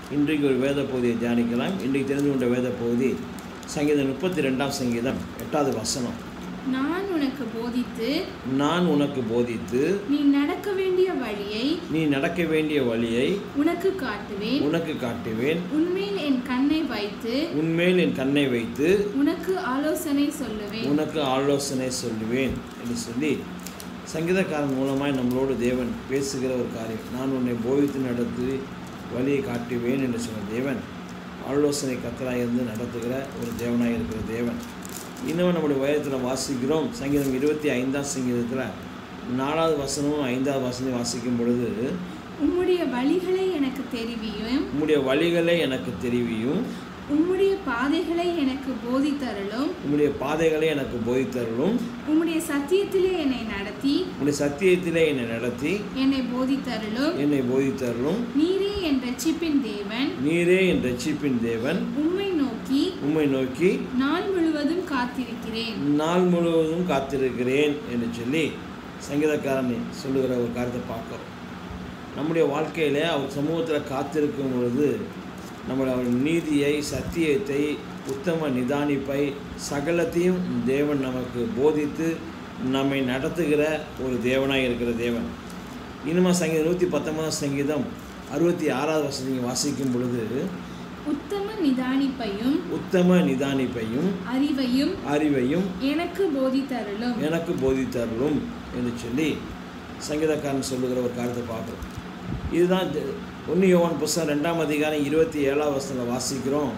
இன்றைக்கு ஒரு வேத பகுதியை தியானிக்கலாம் இன்றைக்கு தெரிந்து கொண்ட வேத பகுதி சங்கீதம் முப்பத்தி ரெண்டாம் சங்கீதம் எட்டாவது வசனம் நான் உனக்கு போதித்து நான் உனக்கு போதித்து நீ நடக்க வேண்டிய வழியை நீ நடக்க வேண்டிய வழியை உனக்கு காட்டுவேன் உனக்கு காட்டுவேன் உன்மேல் என் கண்ணை வைத்து உன்மேல் என் கண்ணை வைத்து உனக்கு ஆலோசனை சொல்லுவேன் உனக்கு ஆலோசனை சொல்லுவேன் என்று சொல்லி சங்கீதக்காரன் மூலமாய் நம்மளோடு தேவன் பேசுகிற ஒரு காரியம் நான் உன்னை போதித்து நடத்தி வழியை காட்டுவேன் என்று சொன்ன தேவன் ஆலோசனை கத்தராக இருந்து நடத்துகிற ஒரு தேவனாக இருக்கிற தேவன் இன்னும் நம்முடைய வயத்தில் வாசிக்கிறோம் சங்கீதம் இருபத்தி ஐந்தாம் சங்கீதத்தில் நாலாவது வசனமும் ஐந்தாவது வசனம் வாசிக்கும் பொழுது உம்முடைய வழிகளை எனக்கு தெரிவியும் உம்முடைய வழிகளை எனக்கு தெரிவியும் உம்முடைய பாதைகளை எனக்கு போதித்தருளும் உம்முடைய பாதைகளை எனக்கு போதித்தருளும் உம்முடைய சத்தியத்திலே என்னை நடத்தி உம்முடைய சத்தியத்திலே என்னை நடத்தி என்னை போதித்தருளும் என்னை போதித்தருளும் நீரே என் ரட்சிப்பின் தேவன் நீரே என் ரட்சிப்பின் தேவன் உம்மை நோக்கி உம்மை நோக்கி நாள் முழுவதும் காத்திருக்கிறேன் நாள் முழுவதும் காத்திருக்கிறேன் என்று சொல்லி சங்கீதக்காரன் சொல்லுகிற ஒரு காரியத்தை பார்க்கிறோம் நம்முடைய வாழ்க்கையில் அவர் சமூகத்தில் காத்திருக்கும் பொழுது நம்முடைய அவர் நீதியை சத்தியத்தை உத்தம நிதானிப்பை சகலத்தையும் தேவன் நமக்கு போதித்து நம்மை நடத்துகிற ஒரு தேவனாய் இருக்கிற தேவன் இனிமே சங்கீதம் நூற்றி பத்தொன்பதாம் சங்கீதம் அறுபத்தி ஆறாவது வசதி வாசிக்கும் பொழுது உத்தம நிதானிப்பையும் உத்தம நிதானிப்பையும் அறிவையும் அறிவையும் எனக்கு போதித்தருளும் எனக்கு போதித்தருளும் என்று சொல்லி சங்கீதக்காரன் சொல்லுகிற ஒரு காரியத்தை பார்க்குறோம் இதுதான் ஒன்று யோவான் புஸ்தகம் ரெண்டாம் அதிகாரம் இருபத்தி ஏழாம் வருஷத்தில் வாசிக்கிறோம்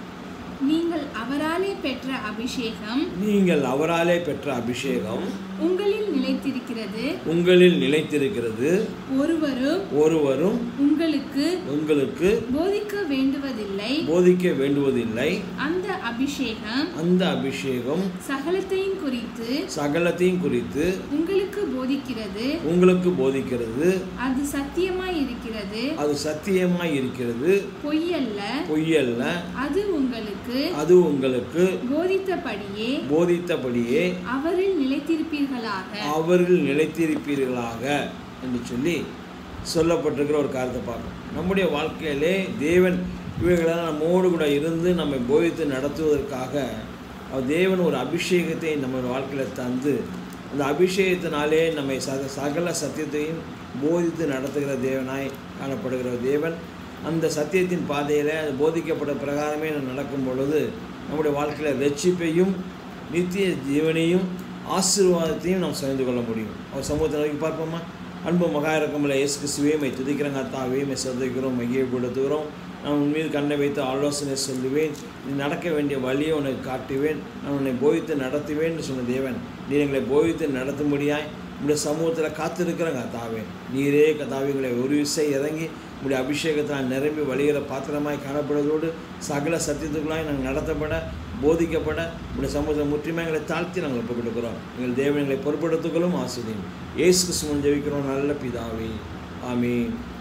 நீங்கள் அவராலே பெற்ற அபிஷேகம் நீங்கள் அவராலே பெற்ற அபிஷேகம் உங்களில் நிலைத்திருக்கிறது உங்களில் நிலைத்திருக்கிறது ஒருவரும் ஒருவரும் உங்களுக்கு உங்களுக்கு போதிக்க வேண்டுவதில்லை போதிக்க வேண்டுவதில்லை அந்த அபிஷேகம் அந்த அபிஷேகம் சகலத்தையும் குறித்து சகலத்தையும் குறித்து உங்களுக்கு போதிக்கிறது உங்களுக்கு போதிக்கிறது அது சத்தியமாய் இருக்கிறது அது சத்தியமாய் இருக்கிறது பொய்யல்ல பொய்யல்ல அது உங்களுக்கு அது உங்களுக்கு போதித்தபடியே போதித்தபடியே அவரில் நிலைத்திருப்பீர்களாக அவர்கள் நிலைத்திருப்பீர்களாக என்று சொல்லி சொல்லப்பட்டிருக்கிற ஒரு காரியத்தை பார்க்கணும் நம்முடைய வாழ்க்கையிலே தேவன் இவைகளெல்லாம் நம்மோடு கூட இருந்து நம்மை போதித்து நடத்துவதற்காக அவர் தேவன் ஒரு அபிஷேகத்தை நம்ம வாழ்க்கையில் தந்து அந்த அபிஷேகத்தினாலே நம்மை சக சகல சத்தியத்தையும் போதித்து நடத்துகிற தேவனாய் காணப்படுகிற தேவன் அந்த சத்தியத்தின் பாதையில் அது போதிக்கப்பட்ட பிரகாரமே நாம் நடக்கும் பொழுது நம்முடைய வாழ்க்கையில் ரட்சிப்பையும் நித்திய ஜீவனையும் ஆசீர்வாதத்தையும் நாம் சுயந்து கொள்ள முடியும் அவர் சமூகத்தை நோக்கி பார்ப்போமா அன்பு மகா இறக்கமில்ல இயேசு கிறிஸ்துவே மை துதிக்கிறங்க அத்தாவே மை சந்திக்கிறோம் மையை கொடுத்துக்கிறோம் நான் உன் மீது கண்ணை வைத்து ஆலோசனை சொல்லுவேன் நீ நடக்க வேண்டிய வழியை உனக்கு காட்டுவேன் நான் உன்னை போதித்து நடத்துவேன்னு சொன்ன தேவன் நீ எங்களை போதித்து நடத்தும்படியாய் உடைய சமூகத்தில் காத்திருக்கிறங்க தாவே நீரே கதாவிகளை ஒரு விசை இறங்கி உடைய அபிஷேகத்தால் நிரம்பி வழிகிற பாத்திரமாய் காணப்படுவதோடு சகல சத்தியத்துக்குள்ளாய் நாங்கள் நடத்தப்பட போதிக்கப்பட உடைய சமூகத்தை முற்றிலுமே எங்களை தாழ்த்தி நாங்கள் ஒப்புக் கொடுக்குறோம் எங்கள் தேவன் எங்களை பொறுப்படுத்துகளும் ஆசிரியம் ஏசு கிறிஸ்துவன் ஜெபிக்கிறோம் நல்ல பிதாவே ஆமீன்